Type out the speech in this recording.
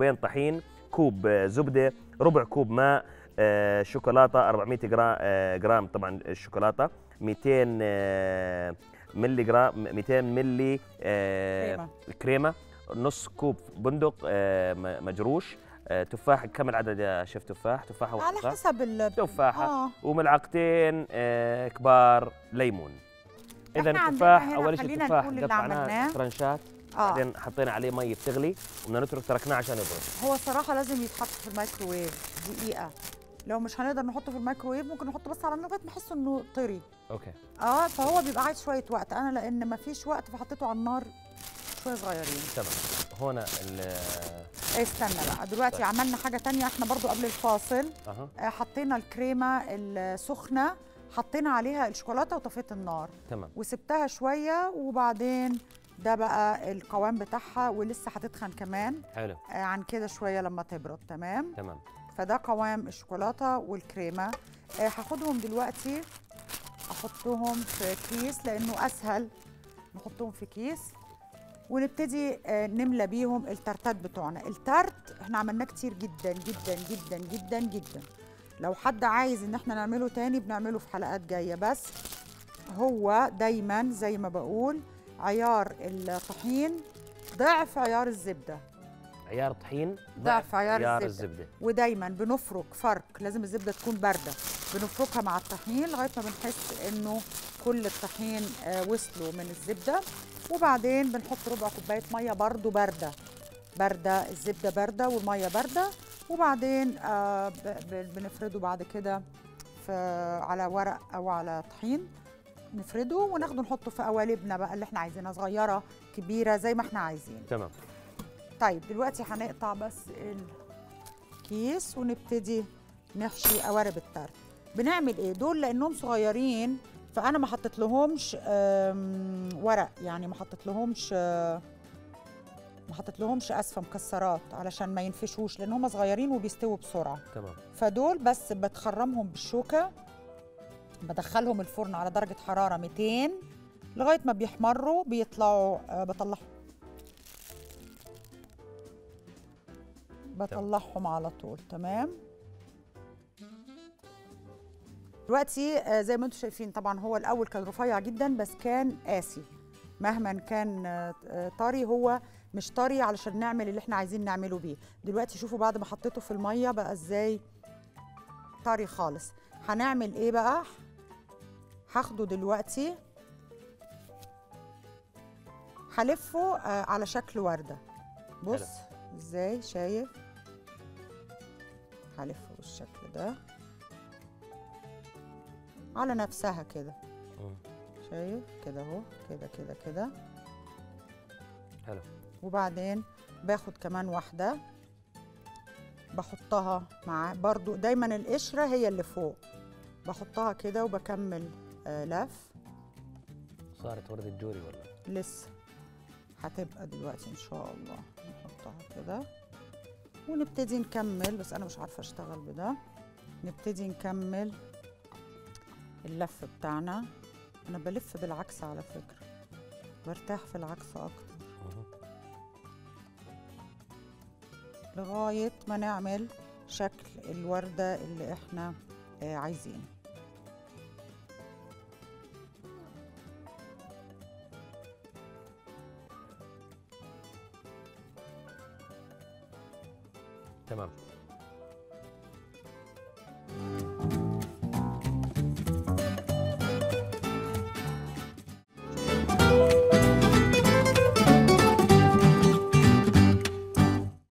كوبين طحين كوب آه، زبده ربع كوب ماء آه، شوكولاته 400 جرام آه، جرام طبعا الشوكولاته 200 آه، ملي جرام 200 ملي آه، كريمة. كريمه نص كوب بندق آه، م- مجروش آه، تفاح كم العدد يا شيف تفاح تفاحه على واحده صح؟ حسب ال تفاحه اه وملعقتين آه، كبار ليمون اذا إحنا عندنا التفاح هنا اول شيء خلينا التفاح نقول اللي قطعناه عملناه. ترنشات اه بعدين حطينا عليه مي بتغلي وبدنا نترك تركناه عشان يبرد هو الصراحه لازم يتحط في الميكروويف دقيقه لو مش هنقدر نحطه في الميكروويف ممكن نحطه بس على النار لغايه ما احس انه طري اوكي اه فهو بيبقى عايز شويه وقت انا لان ما فيش وقت فحطيته على النار شويه صغيرين تمام هنا ال إيه استنى بقى دلوقتي طيب. عملنا حاجه تانية احنا برضو قبل الفاصل اها آه، حطينا الكريمه السخنه حطينا عليها الشوكولاته وطفيت النار تمام وسبتها شويه وبعدين ده بقى القوام بتاعها ولسه هتتخن كمان حلو آه، عن كده شويه لما تبرد تمام تمام فده قوام الشوكولاته والكريمه آه، هاخدهم دلوقتي احطهم في كيس لانه اسهل نحطهم في كيس ونبتدي آه، نملى بيهم التارتات بتوعنا التارت احنا عملناه كتير جدا جدا جدا جدا جدا لو حد عايز ان احنا نعمله تاني بنعمله في حلقات جايه بس هو دايما زي ما بقول عيار الطحين ضعف عيار الزبده عيار طحين ضعف عيار عيار الزبدة. الزبده ودايما بنفرك فرك لازم الزبده تكون بارده بنفركها مع الطحين لغايه ما بنحس انه كل الطحين آه، وصلوا من الزبده وبعدين بنحط ربع كوبايه ميه برضو بارده بارده الزبده بارده والميه بارده وبعدين آه، ب- ب- بنفرده بعد كده في على ورق او على طحين نفرده وناخده نحطه في قوالبنا بقى اللي احنا عايزينها صغيره كبيره زي ما احنا عايزين تمام طيب دلوقتي هنقطع بس الكيس ونبتدي نحشي قوارب التارت بنعمل ايه دول لانهم صغيرين فانا ما حطيت لهمش آم، ورق يعني ما حطيت لهمش آه، ما حطيت لهمش اسفه مكسرات علشان ما ينفشوش لان هم صغيرين وبيستووا بسرعه تمام فدول بس بتخرمهم بالشوكه بدخلهم الفرن على درجه حراره 200 لغايه ما بيحمروا بيطلعوا آه، بطلعهم بطلعهم على طول تمام دلوقتي آه، زي ما انتم شايفين طبعا هو الاول كان رفيع جدا بس كان قاسي مهما كان آه، آه، طري هو مش طري علشان نعمل اللي احنا عايزين نعمله بيه دلوقتي شوفوا بعد ما حطيته في الميه بقى ازاي طري خالص هنعمل ايه بقى هاخده دلوقتي هلفه آه، على شكل ورده بص ازاي شايف هلفه بالشكل ده على نفسها كده مم. شايف كده اهو كده كده كده حلو وبعدين باخد كمان واحدة بحطها مع برضو دايما القشرة هي اللي فوق بحطها كده وبكمل آه لف صارت ورد الجوري ولا لسه هتبقى دلوقتي ان شاء الله نحطها كده ونبتدي نكمل بس انا مش عارفه اشتغل بده نبتدي نكمل اللف بتاعنا انا بلف بالعكس على فكره برتاح في العكس اكتر مهم. لغايه ما نعمل شكل الورده اللي احنا آه، عايزينه تمام